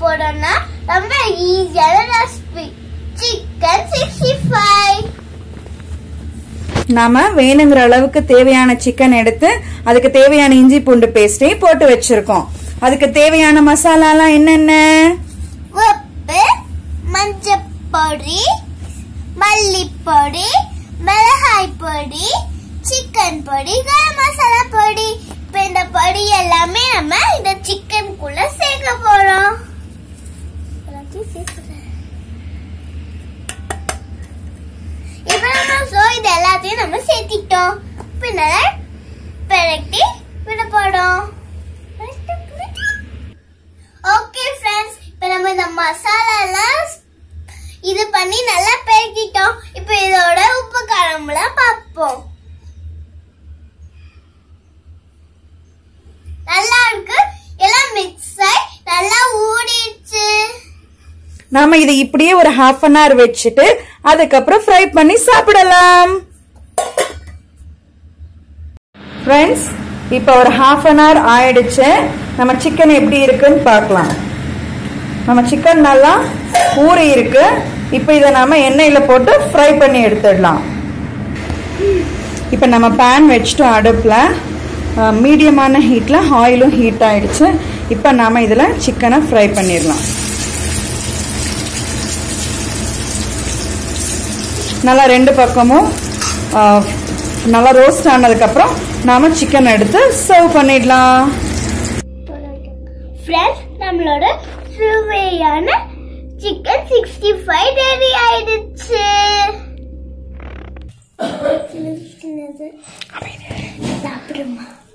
போறோம்னா ரொம்ப ஈஸியான ரெசிபி சிக்கன் சிக்ஸ்டி ஃபைவ் நாம வேணுங்கிற அளவுக்கு தேவையான சிக்கன் எடுத்து அதுக்கு தேவையான இஞ்சி பூண்டு பேஸ்டையும் போட்டு வச்சிருக்கோம் அதுக்கு தேவையான மசாலாலாம் என்னென்ன உப்பு மஞ்சள் பொடி மல்லிப்பொடி மிளகாய் பொடி சிக்கன் பொடி கரம் மசாலா பொடி இப்ப இந்த பொடி எல்லாமே நம்ம இந்த சிக்கனுக்குள்ள சேர்க்க போறோம் எல்லாத்தையும் சேர்க்கிறேன். இப்ப நம்ம சோ இது எல்லாத்தையும் நம்ம சேர்த்திட்டோம் பின்னால பெரட்டி விட போறோம் ஓகே ஃப்ரெண்ட்ஸ் இப்போ நம்ம இந்த மசாலாலாம் இது பண்ணி நல்லா பெருக்கிட்டோம் இப்போ இதோட உப்பு காரம்லாம் பார்ப்போம் நல்லா இருக்கு எல்லாம் மிக்ஸ் ஆகி நல்லா ஊறிடுச்சு நாம இதை இப்படியே ஒரு ஹாஃப் அன் hour வச்சுட்டு அதுக்கப்புறம் ஃப்ரை பண்ணி சாப்பிடலாம் ஃப்ரெண்ட்ஸ் இப்போ ஒரு ஹாஃப் அன் hour ஆயிடுச்சு நம்ம சிக்கன் எப்படி இருக்குன்னு பார்க்கலாம் நம்ம சிக்கன் நல்லா ஊறி இருக்கு இப்போ இதை நாம எண்ணெயில போட்டு ஃப்ரை பண்ணி எடுத்துடலாம் இப்போ நம்ம பேன் வச்சுட்டோம் அடுப்பில் மீடியமான ஹீட்டில் ஆயிலும் ஹீட் ஆயிடுச்சு இப்போ நாம இதில் சிக்கனை ஃப்ரை பண்ணிடலாம் நல்லா ரெண்டு பக்கமும் ஆ, நல்லா ரோஸ்ட் ஆனதுக்கப்புறம் நாம சிக்கன் எடுத்து சர்வ் பண்ணிடலாம் ஃப்ரெண்ட்ஸ் நம்மளோட சுவையான சிக்கன் சிக்ஸ்டி ஃபைவ் ரெடி ஆயிடுச்சு சாப்பிடுமா